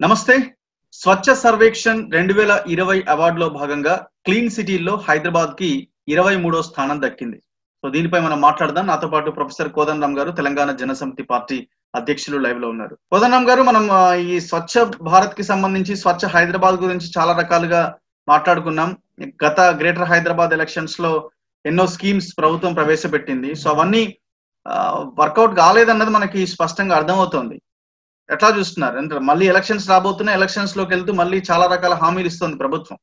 నమస్తే స్వచ్ఛ సర్వేక్షణ్ రెండు వేల ఇరవై అవార్డులో భాగంగా క్లీన్ సిటీలో హైదరాబాద్ కి ఇరవై మూడో స్థానం దక్కింది సో దీనిపై మనం మాట్లాడదాం నాతో పాటు ప్రొఫెసర్ కోదండరామ్ గారు తెలంగాణ జనసమితి పార్టీ అధ్యక్షులు లైవ్ లో ఉన్నారు కోదండరామ్ గారు మనం ఆ, ఈ స్వచ్ఛ భారత్ కి సంబంధించి స్వచ్ఛ హైదరాబాద్ గురించి చాలా రకాలుగా మాట్లాడుకున్నాం గత గ్రేటర్ హైదరాబాద్ ఎలక్షన్స్ లో ఎన్నో స్కీమ్స్ ప్రభుత్వం ప్రవేశపెట్టింది సో అవన్నీ వర్కౌట్ కాలేదన్నది మనకి స్పష్టంగా అర్థమవుతోంది ఎట్లా చూస్తున్నారు అంటే మళ్ళీ ఎలక్షన్స్ రాబోతున్నాయి ఎలక్షన్స్ లోకి వెళ్తూ మళ్ళీ చాలా రకాల హామీలు ఇస్తుంది ప్రభుత్వం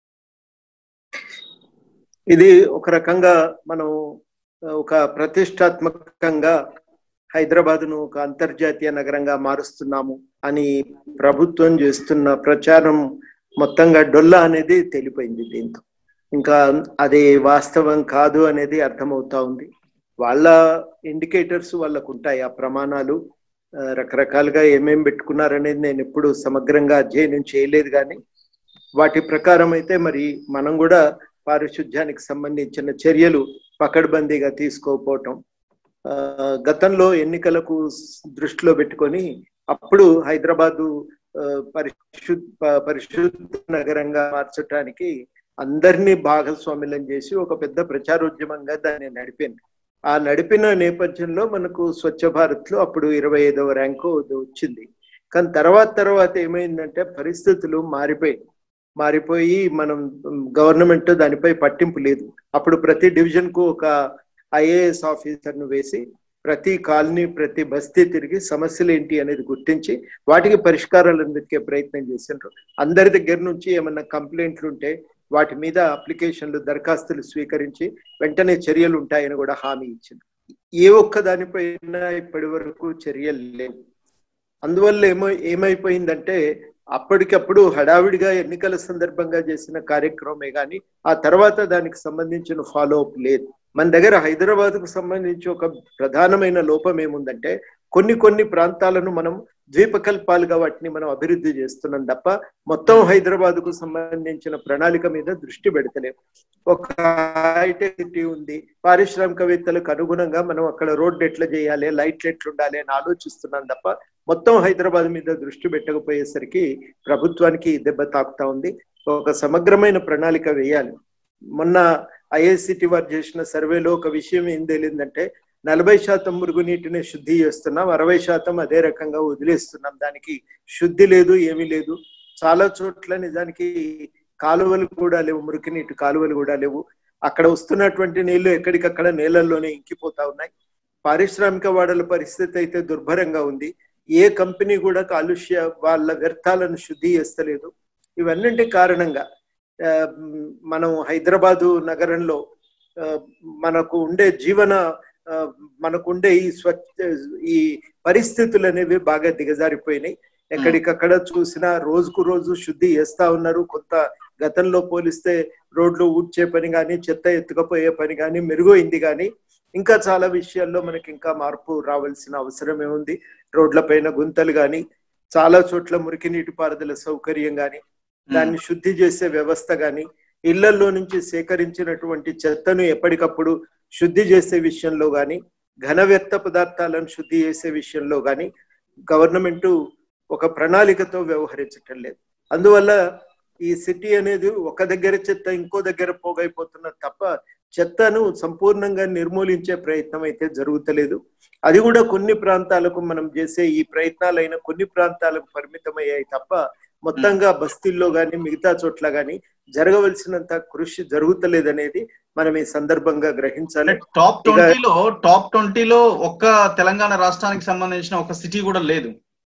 ఇది ఒక రకంగా మనం ఆ, ఒక ప్రతిష్టాత్మకంగా హైదరాబాద్ ను ఒక అంతర్జాతీయ నగరంగా మారుస్తున్నాము అని ప్రభుత్వం చేస్తున్న ప్రచారం మొత్తంగా డొల్లా అనేది తెలిపోయింది దీంతో ఇంకా అది వాస్తవం కాదు అనేది అర్థమవుతా ఉంది వాళ్ళ ఇండికేటర్స్ వాళ్ళకు ఉంటాయి ఆ ప్రమాణాలు ఆ, రకరకాలుగా ఏమేం పెట్టుకున్నారనేది నేను ఎప్పుడు సమగ్రంగా అధ్యయనం చేయలేదు కానీ వాటి ప్రకారం అయితే మరి మనం కూడా పారిశుధ్యానికి సంబంధించిన చర్యలు పకడ్బందీగా తీసుకోకపోవటం ఆ, గతంలో ఎన్నికలకు దృష్టిలో పెట్టుకొని అప్పుడు హైదరాబాదు ఆ, పరిశుద్ధ ప- పరిశుద్ధ నగరంగా మార్చడానికి అందరినీ భాగస్వామ్యం చేసి ఒక పెద్ద ప్రచారోద్యమంగా దాన్ని నడిపింది ఆ నడిపిన నేపథ్యంలో మనకు స్వచ్ఛ భారత్ లో అప్పుడు ఇరవై ఐదవ ర్యాంకు వచ్చింది కానీ తర్వాత తర్వాత ఏమైందంటే పరిస్థితులు మారిపోయాయి మారిపోయి మనం గవర్నమెంట్ దానిపై పట్టింపు లేదు అప్పుడు ప్రతి డివిజన్ కు ఒక ఐఏఎస్ ఆఫీసర్ ను వేసి ప్రతి కాలనీ ప్రతి బస్తీ తిరిగి సమస్యలు ఏంటి అనేది గుర్తించి వాటికి పరిష్కారాలు వెతికే ప్రయత్నం చేసిండ్రు అందరి దగ్గర నుంచి ఏమన్నా కంప్లైంట్లు ఉంటే వాటి మీద అప్లికేషన్లు దరఖాస్తులు స్వీకరించి వెంటనే చర్యలు ఉంటాయని కూడా హామీ ఇచ్చింది ఏ ఒక్క దానిపైన ఇప్పటి వరకు చర్యలు లేవు అందువల్ల ఏమో ఏమైపోయిందంటే అప్పటికప్పుడు హడావిడిగా ఎన్నికల సందర్భంగా చేసిన కార్యక్రమమే కానీ ఆ తర్వాత దానికి సంబంధించిన ఫాలో అప్ లేదు మన దగ్గర హైదరాబాద్ కు సంబంధించి ఒక ప్రధానమైన లోపం ఏముందంటే కొన్ని కొన్ని ప్రాంతాలను మనం ద్వీపకల్పాలుగా వాటిని మనం అభివృద్ధి చేస్తున్నాం తప్ప మొత్తం హైదరాబాద్ కు సంబంధించిన ప్రణాళిక మీద దృష్టి పెడతలేం ఒక హైటెక్ సిటీ ఉంది పారిశ్రామికవేత్తలకు అనుగుణంగా మనం అక్కడ రోడ్డు ఎట్లా చేయాలి లైట్లు ఎట్లా ఉండాలి అని ఆలోచిస్తున్నాం తప్ప మొత్తం హైదరాబాద్ మీద దృష్టి పెట్టకపోయేసరికి ప్రభుత్వానికి దెబ్బ తాకుతా ఉంది ఒక సమగ్రమైన ప్రణాళిక వేయాలి మొన్న ఐఐసిటి వారు చేసిన సర్వేలో ఒక విషయం ఏం తేలిందంటే నలభై శాతం మురుగునీటిని శుద్ధి చేస్తున్నాం అరవై శాతం అదే రకంగా వదిలేస్తున్నాం దానికి శుద్ధి లేదు ఏమీ లేదు చాలా చోట్ల నిజానికి కాలువలు కూడా లేవు మురికినీటి కాలువలు కూడా లేవు అక్కడ వస్తున్నటువంటి నీళ్లు ఎక్కడికక్కడ నేలల్లోనే ఇంకిపోతా ఉన్నాయి పారిశ్రామిక వాడల పరిస్థితి అయితే దుర్భరంగా ఉంది ఏ కంపెనీ కూడా కాలుష్య వాళ్ళ వ్యర్థాలను శుద్ధి చేస్తలేదు ఇవన్నింటి కారణంగా ఆ, మ్, మనం హైదరాబాదు నగరంలో ఆ, మనకు ఉండే జీవన ఆ, మనకు ఉండే ఈ స్వచ్ఛ ఈ పరిస్థితులు అనేవి బాగా దిగజారిపోయినాయి ఎక్కడికక్కడ చూసినా రోజుకు రోజు శుద్ధి చేస్తా ఉన్నారు కొంత గతంలో పోలిస్తే రోడ్లు ఊడ్చే పని కానీ చెత్త ఎత్తుకపోయే పని కానీ మెరుగైంది కానీ ఇంకా చాలా విషయాల్లో మనకి ఇంకా మార్పు రావాల్సిన అవసరమే ఉంది రోడ్ల పైన గుంతలు కానీ చాలా చోట్ల మురికి నీటిపారుదల సౌకర్యం కానీ దాన్ని శుద్ధి చేసే వ్యవస్థ కానీ ఇళ్లలో నుంచి సేకరించినటువంటి చెత్తను ఎప్పటికప్పుడు శుద్ధి చేసే విషయంలో కానీ ఘన వ్యర్థ పదార్థాలను శుద్ధి చేసే విషయంలో కానీ గవర్నమెంట్ ఒక ప్రణాళికతో వ్యవహరించటం లేదు అందువల్ల ఈ సిటీ అనేది ఒక దగ్గర చెత్త ఇంకో దగ్గర పోగైపోతున్నది తప్ప చెత్తను సంపూర్ణంగా నిర్మూలించే ప్రయత్నం అయితే జరుగుతలేదు అది కూడా కొన్ని ప్రాంతాలకు మనం చేసే ఈ ప్రయత్నాలైన కొన్ని ప్రాంతాలకు పరిమితమయ్యాయి తప్ప మొత్తంగా బస్తీల్లో గాని మిగతా చోట్ల గాని జరగవలసినంత కృషి జరుగుతలేదనేది మనం ఈ సందర్భంగా గ్రహించాలి టాప్ ట్వంటీలో టాప్ ట్వంటీలో ఒక్క తెలంగాణ రాష్ట్రానికి సంబంధించిన ఒక సిటీ కూడా లేదు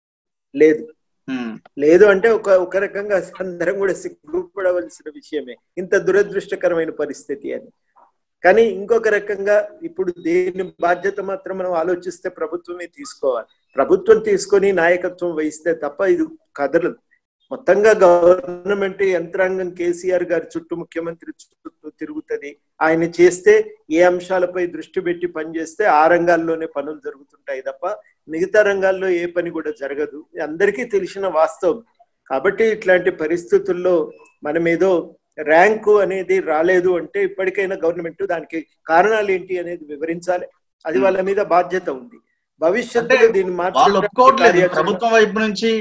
లేదు ఉమ్, లేదు అంటే ఒక ఒక రకంగా అందరం కూడా సిగ్గుపడవలసిన విషయమే ఇంత దురదృష్టకరమైన పరిస్థితి అని కానీ ఇంకొక రకంగా ఇప్పుడు దేని బాధ్యత మాత్రం మనం ఆలోచిస్తే ప్రభుత్వమే తీసుకోవాలి ప్రభుత్వం తీసుకొని నాయకత్వం వహిస్తే తప్ప ఇది కదలదు మొత్తంగా గవర్నమెంట్ యంత్రాంగం కేసీఆర్ గారి చుట్టూ ముఖ్యమంత్రి చుట్టూ తిరుగుతుంది ఆయన చేస్తే ఏ అంశాలపై దృష్టి పెట్టి పనిచేస్తే ఆ రంగాల్లోనే పనులు జరుగుతుంటాయి తప్ప మిగతా రంగాల్లో ఏ పని కూడా జరగదు ఇది అందరికీ తెలిసిన వాస్తవం కాబట్టి ఇట్లాంటి పరిస్థితుల్లో మనం ఏదో ర్యాంకు అనేది రాలేదు అంటే ఇప్పటికైనా గవర్నమెంట్ దానికి కారణాలు ఏంటి అనేది వివరించాలి అది వాళ్ళ మీద బాధ్యత ఉంది భవిష్యత్తులో అంటే దీన్ని వాళ్ళు ఒప్పుకోవట్లేదు మార్చడానికి ప్రభుత్వం వైపు నుంచి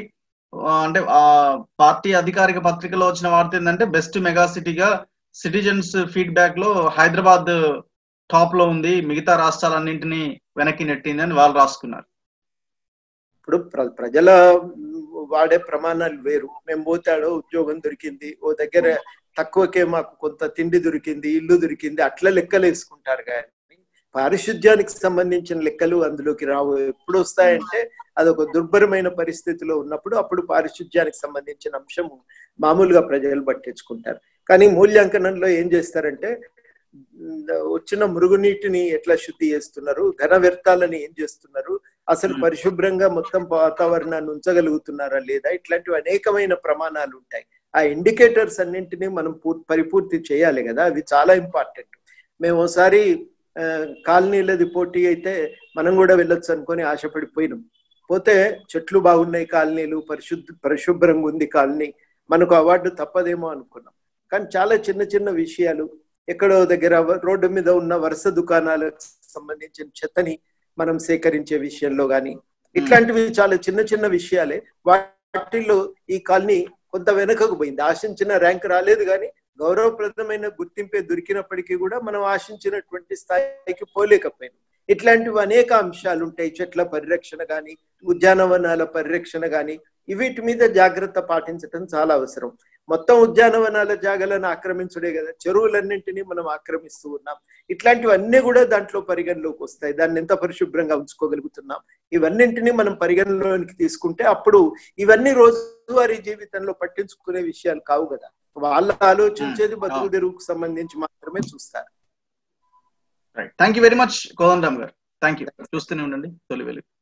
ఆ, అంటే ఆ పార్టీ అధికారిక పత్రికలో వచ్చిన వార్త ఏంటంటే బెస్ట్ మెగా సిటీగా సిటిజన్స్ ఫీడ్బ్యాక్ లో హైదరాబాద్ టాప్ లో ఉంది మిగతా రాష్ట్రాలన్నింటినీ వెనక్కి నెట్టింది అని వాళ్ళు రాసుకున్నారు ఇప్పుడు ప్ర- ప్రజల వాడే ప్రమాణాలు వేరు మేము పోతాడో ఉద్యోగం దొరికింది ఓ దగ్గర తక్కువకే మాకు కొంత తిండి దొరికింది ఇల్లు దొరికింది అట్లా లెక్కలు వేసుకుంటారు కానీ పారిశుద్ధ్యానికి సంబంధించిన లెక్కలు అందులోకి రావు ఎప్పుడు వస్తాయంటే అదొక దుర్భరమైన పరిస్థితిలో ఉన్నప్పుడు అప్పుడు పారిశుద్ధ్యానికి సంబంధించిన అంశం మామూలుగా ప్రజలు పట్టించుకుంటారు కానీ మూల్యాంకనంలో ఏం చేస్తారంటే ఉమ్, వచ్చిన మురుగునీటిని ఎట్లా శుద్ధి చేస్తున్నారు ఘన వ్యర్థాలని ఏం చేస్తున్నారు అసలు Hmm. పరిశుభ్రంగా మొత్తం వాతావరణాన్ని ఉంచగలుగుతున్నారా లేదా ఇట్లాంటివి అనేకమైన ప్రమాణాలు ఉంటాయి ఆ ఇండికేటర్స్ అన్నింటినీ మనం పూర్- పరిపూర్తి చేయాలి కదా అవి చాలా ఇంపార్టెంట్ మేము ఒకసారి ఆ, కాలనీలది పోటీ అయితే మనం కూడా వెళ్ళొచ్చు అనుకొని ఆశపడిపోయినాం పోతే చెట్లు బాగున్నాయి కాలనీలు పరిశుద్ధ పరిశుభ్రంగా ఉంది కాలనీ మనకు అవార్డు తప్పదేమో అనుకున్నాం కానీ చాలా చిన్న చిన్న విషయాలు ఎక్కడో దగ్గర వ- రోడ్డు మీద ఉన్న వరుస దుకాణాలకు సంబంధించిన చెత్తని మనం సేకరించే విషయంలో గాని ఇట్లాంటివి చాలా చిన్న చిన్న విషయాలే వాటిల్లో ఈ కాలనీ కొంత వెనుకకు పోయింది ఆశించిన ర్యాంక్ రాలేదు కానీ గౌరవప్రదమైన గుర్తింపే దొరికినప్పటికీ కూడా మనం ఆశించినటువంటి స్థాయికి పోలేకపోయినాం ఇట్లాంటివి అనేక అంశాలు ఉంటాయి చెట్ల పరిరక్షణ గాని ఉద్యానవనాల పరిరక్షణ గాని వీటి మీద జాగ్రత్త పాటించడం చాలా అవసరం మొత్తం ఉద్యానవనాల జాగాలను ఆక్రమించుడే కదా చెరువులన్నింటినీ మనం ఆక్రమిస్తూ ఉన్నాం ఇట్లాంటివన్నీ కూడా దాంట్లో పరిగణలోకి వస్తాయి దాన్ని ఎంత పరిశుభ్రంగా ఉంచుకోగలుగుతున్నాం ఇవన్నింటినీ మనం పరిగణలోనికి తీసుకుంటే అప్పుడు ఇవన్నీ రోజువారీ జీవితంలో పట్టించుకునే విషయాలు కావు కదా వాళ్ళ ఆలోచించేది బతుకు తెరువుకు సంబంధించి మాత్రమే చూస్తారు right thank you very much Kodandaram గారు థ్యాంక్ యూ చూస్తూనే ఉండండి తొలి వెలుగు